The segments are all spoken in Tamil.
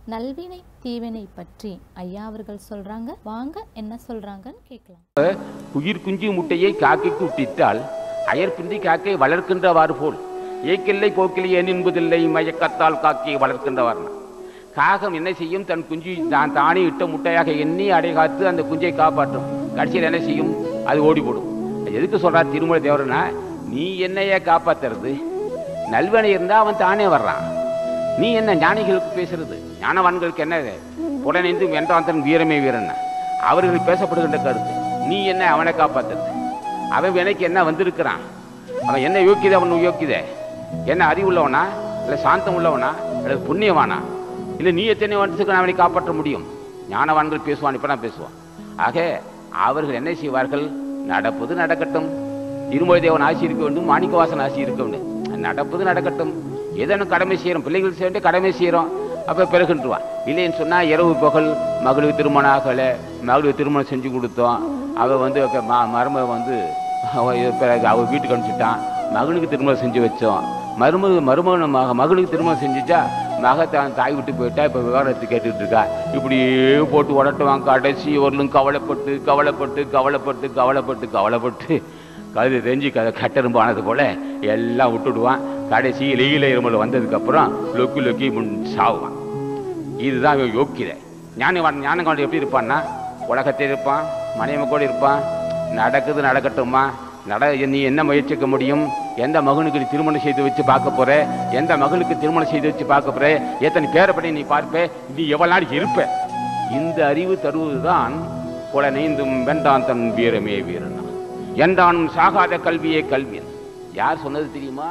நல்வினை தீவினை பற்றி ஐயா அவர்கள் சொல்றாங்க வாங்க என்ன சொல்றாங்கன்னு கேட்கலாம் உயிர் குஞ்சு முட்டையை காக்கைக்கு விட்டிட்டால் அயற்பின்றி காக்கை வளர்க்கின்றவாறு போல் ஏக்கில்லை போக்கில்லை ஏன் என்பதில்லை மயக்கத்தால் காக்கையை வளர்க்கின்றவார்னா காகம் என்ன செய்யும் தன் குஞ்சு தான் தானே இட்ட முட்டையாக எண்ணி அடைகாத்து அந்த குஞ்சை காப்பாற்றும் கடைசியில் என்ன செய்யும் அது ஓடி போடும் அது எதுக்கு சொல்றார் திருமலை தேவரனா நீ என்னைய காப்பாத்துறது நல்வனை இருந்தா அவன் தானே வர்றான் நீ என்ன ஞானிகளுக்கு பேசுறது ஞானவான்களுக்கு என்ன புலனைந்து வென்றான் தன் வீரமே வீரன் அவர்கள் பேசப்படுகின்ற கருத்து நீ என்ன அவனை காப்பாத்துறது அவன் வினைக்கு என்ன வந்திருக்கிறான் அவன் என்ன யோக்கியதை அவன் யோக்கியதை என்ன அறிவுள்ளவனா இல்லை சாந்தம் உள்ளவனா அல்லது புண்ணியவானா இல்லை நீ எத்தனை வருஷத்துக்கு அவனை காப்பாற்ற முடியும் ஞானவான்கள் பேசுவான் இப்போ நான் பேசுவான் ஆக அவர்கள் என்ன செய்வார்கள் நடப்பது நடக்கட்டும் திருமொழி தேவன் ஆசி இருக்க வேண்டும் மாணிக்கவாசன் ஆசி இருக்க வேண்டும் நடப்பது நடக்கட்டும் ஏதேனும் கடமை செய்கிறோம் பிள்ளைகள் செய்ய வேண்டிய கடமை செய்கிறோம் அப்போ பிறகுன்றுவான் இல்லைன்னு சொன்னால் இரவு பகல் மகளுக்கு திருமணம் ஆகலை மகளுக்கு திருமணம் செஞ்சு கொடுத்தோம் அவள் வந்து க- ம- மருமக வந்து அவ இது பிறகு அவள் வீட்டுக்கு அனுப்பிச்சிட்டான் மகனுக்கு திருமணம் செஞ்சு வச்சோம் மருமக மருமகன் மக மகனுக்கு திருமணம் செஞ்சுட்டா மக தான் தாய் விட்டு போயிட்டா இப்போ விவகாரத்தை கேட்டுட்டு இருக்கா இப்படியே போட்டு உடட்டுவான் கடைசி வரலும் கவலைப்பட்டு கவலைப்பட்டு கவலைப்பட்டு கவலைப்பட்டு கவலைப்பட்டு கழுது தெரிஞ்சு க கட்டெரும்பு ஆனது போல எல்லாம் விட்டுடுவான் கடைசி ஈழ இருமல் வந்ததுக்கப்புறம் லொக்கி லொக்கி முன் சாவுவான் இதுதான் இவன் யோக்கியதை ஞானவான் ஞானகாண்டி எப்படி இருப்பான்னா உலகத்தில் இருப்பான் மனைவி கூட இருப்பான் நடக்குது நடக்கட்டுமா நட நீ என்ன முயற்சிக்க முடியும் எந்த மகனுக்கு நீ திருமணம் செய்து வச்சு பார்க்க போற எந்த மகளுக்கு திருமணம் செய்து வச்சு பார்க்க போற எத்தனை பேரப்படி நீ பார்ப்ப நீ எவ்வளவு நாளைக்கு இருப்ப இந்த அறிவு தருவதுதான் புல நெய்ந்தும் வென்றான் தன் வீரமே வீரனா என்றானும் சாகாத கல்வியே கல்வியன் யார் சொன்னது தெரியுமா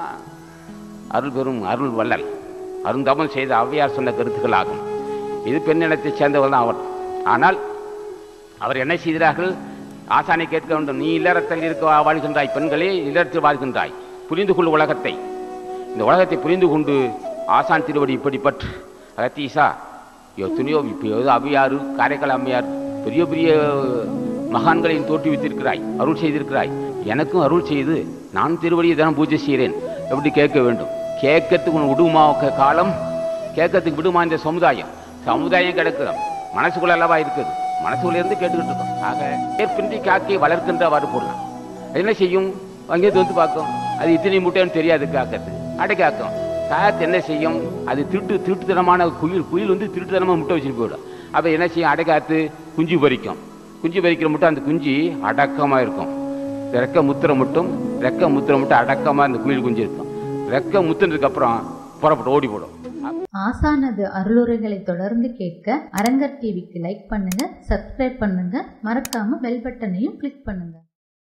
அருள் பெரும் அருள் வள்ளல் அருந்தவம் செய்த ஔவையார் சொன்ன கருத்துக்கள் ஆகும் இது பெண்ணினத்தைச் சேர்ந்தவர் தான் அவர் ஆனால் அவர் என்ன செய்கிறார்கள் ஆசானை கேட்க வேண்டும் நீ இல்லறத்தில் இருக்க வாழ்கின்றாய் பெண்களே இல்லறத்தில் வாழ்கின்றாய் புரிந்து கொள் உலகத்தை இந்த உலகத்தை புரிந்து கொண்டு ஆசான் திருவடி இப்படி பற்று அகத்தீசா எத்தனையோ இப்போ ஏதோ அவ்வையாறு காரைக்கால் அம்மையார் பெரிய பெரிய மகான்களையும் தோற்றுவித்திருக்கிறாய் அருள் செய்திருக்கிறாய் எனக்கும் அருள் செய்து நான் திருவடியை தினம் பூஜை செய்கிறேன் எப்படி கேட்க வேண்டும் கேட்கறதுக்கு உனக்கு விடுமா க- காலம் கேட்கறதுக்கு விடுமா இந்த சமுதாயம் சமுதாயம் கிடக்குது மனசுக்குள்ள அல்லவா இருக்குது மனசுக்குள்ள இருந்து கேட்டுக்கிட்டு இருக்கோம் ஆக ஏற்பின்றி காக்கை வளர்க்கின்றவாறு போடலாம் அது என்ன செய்யும் அங்கேருந்து வந்து பார்க்கும் அது இத்தனை முட்டைன்னு தெரியாது காக்கிறதுக்கு அடை காக்கும் காத்து என்ன செய்யும் அது திருட்டு திருட்டுத்தனமான குயில் குயில் வந்து திருட்டுத்தனமாக முட்டை வச்சுட்டு போயிடும் அப்போ என்ன செய்யும் அடை காத்து குஞ்சு பறிக்கும் குஞ்சு பறிக்கிற முட்டை அந்த குஞ்சு அடக்கமாக இருக்கும் ரெக்க முத்திரை மட்டும் ரெக்க முத்திரை மட்டும் அடக்கமாக அந்த குயில் குஞ்சு இருக்கும் ரெக்க முத்துனதுக்கு அப்புறம் புறப்பட்டு ஓடி போடும் ஆசானது அருளுரைகளை தொடர்ந்து கேட்க அரங்கர் டிவிக்கு லைக் பண்ணுங்க சப்ஸ்கிரைப் பண்ணுங்க மறக்காம பெல் பட்டனையும் கிளிக் பண்ணுங்க